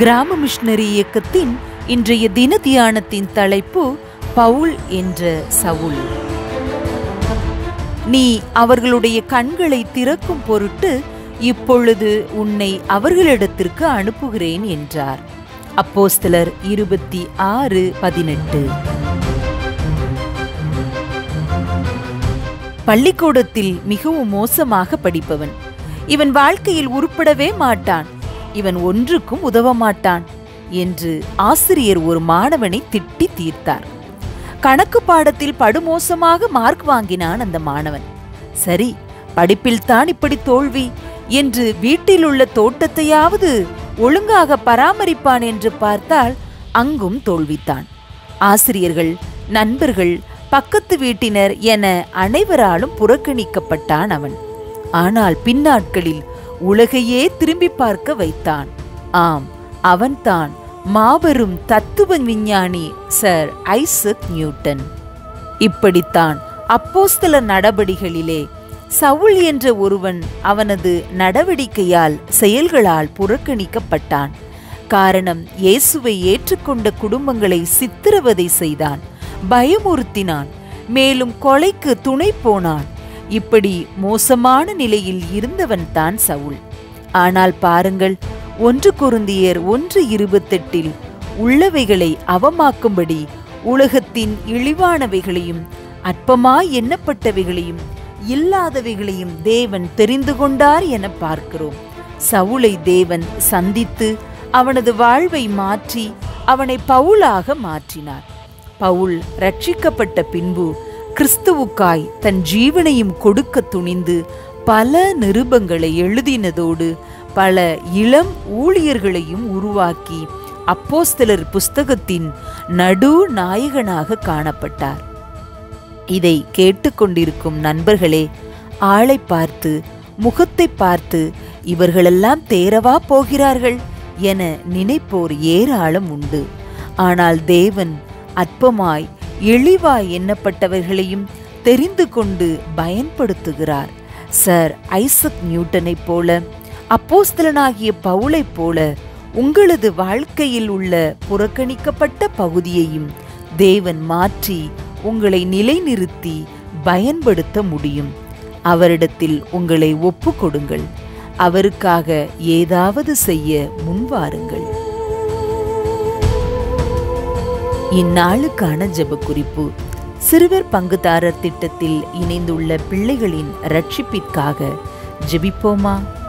கிராம மிஷனரி இயக்கத்தின் இன்றைய தின தியானத்தின் தலைப்பு பவுல் என்ற சவுல் நீ அவர்களுடைய கண்களை திறக்கும் பொருட்டு இப்பொழுது உன்னை அவர்களிடத்திற்கு அனுப்புகிறேன் என்றார் அப்போஸ்தலர் இருபத்தி ஆறு பதினெட்டு பள்ளிக்கூடத்தில் மிகவும் மோசமாக படிப்பவன் இவன் வாழ்க்கையில் உருப்படவே மாட்டான் இவன் ஒன்றுக்கும் உதவ மாட்டான் என்று ஆசிரியர் ஒரு மாணவனை திட்டி தீர்த்தார் கணக்கு பாடத்தில் படுமோசமாக மார்க் வாங்கினான் அந்த மாணவன் சரி படிப்பில் தான் இப்படி தோல்வி என்று வீட்டில் உள்ள தோட்டத்தையாவது ஒழுங்காக பராமரிப்பான் என்று பார்த்தால் அங்கும் தோல்வித்தான் ஆசிரியர்கள் நண்பர்கள் பக்கத்து வீட்டினர் என அனைவராலும் புறக்கணிக்கப்பட்டான் அவன் ஆனால் பின்னாட்களில் உலகையே திரும்பி பார்க்க வைத்தான் ஆம் அவன்தான் மாபெரும் தத்துவ விஞ்ஞானி சர் ஐசக் நியூட்டன் இப்படித்தான் அப்போஸ்தல நடபடிகளிலே சவுல் என்ற ஒருவன் அவனது நடவடிக்கையால் செயல்களால் புறக்கணிக்கப்பட்டான் காரணம் இயேசுவை ஏற்றுக்கொண்ட குடும்பங்களை சித்திரவதை செய்தான் பயமுறுத்தினான் மேலும் கொலைக்கு துணை போனான் இப்படி மோசமான நிலையில் இருந்தவன் தான் சவுல் ஆனால் பாருங்கள் ஒன்று குருந்தியர் ஒன்று இருபத்தெட்டில் உள்ளவைகளை அவமாக்கும்படி உலகத்தின் இழிவானவைகளையும் அற்பமாய் எண்ணப்பட்டவைகளையும் இல்லாதவைகளையும் தேவன் தெரிந்து கொண்டார் என பார்க்கிறோம் சவுளை தேவன் சந்தித்து அவனது வாழ்வை மாற்றி அவனை பவுலாக மாற்றினார் பவுல் ரட்சிக்கப்பட்ட பின்பு கிறிஸ்துவுக்காய் தன் ஜீவனையும் கொடுக்க துணிந்து பல நிருபங்களை எழுதினதோடு பல இளம் ஊழியர்களையும் உருவாக்கி அப்போஸ்தலர் புஸ்தகத்தின் நடு நாயகனாக காணப்பட்டார் இதை கேட்டுக்கொண்டிருக்கும் நண்பர்களே ஆளை பார்த்து முகத்தை பார்த்து இவர்களெல்லாம் தேரவா போகிறார்கள் என நினைப்போர் ஏராளம் உண்டு ஆனால் தேவன் அற்பமாய் இழிவாய் எண்ணப்பட்டவர்களையும் தெரிந்து கொண்டு பயன்படுத்துகிறார் சர் ஐசக் நியூட்டனைப் போல அப்போஸ்தலனாகிய பவுலைப் போல உங்களது வாழ்க்கையில் உள்ள புறக்கணிக்கப்பட்ட பகுதியையும் தேவன் மாற்றி உங்களை நிலைநிறுத்தி பயன்படுத்த முடியும் அவரிடத்தில் உங்களை ஒப்பு கொடுங்கள் அவருக்காக ஏதாவது செய்ய முன்வாருங்கள் இந்நாளுக்கான ஜெப குறிப்பு சிறுவர் பங்குதாரர் திட்டத்தில் இணைந்துள்ள பிள்ளைகளின் ரட்சிப்பிற்காக ஜெபிப்போமா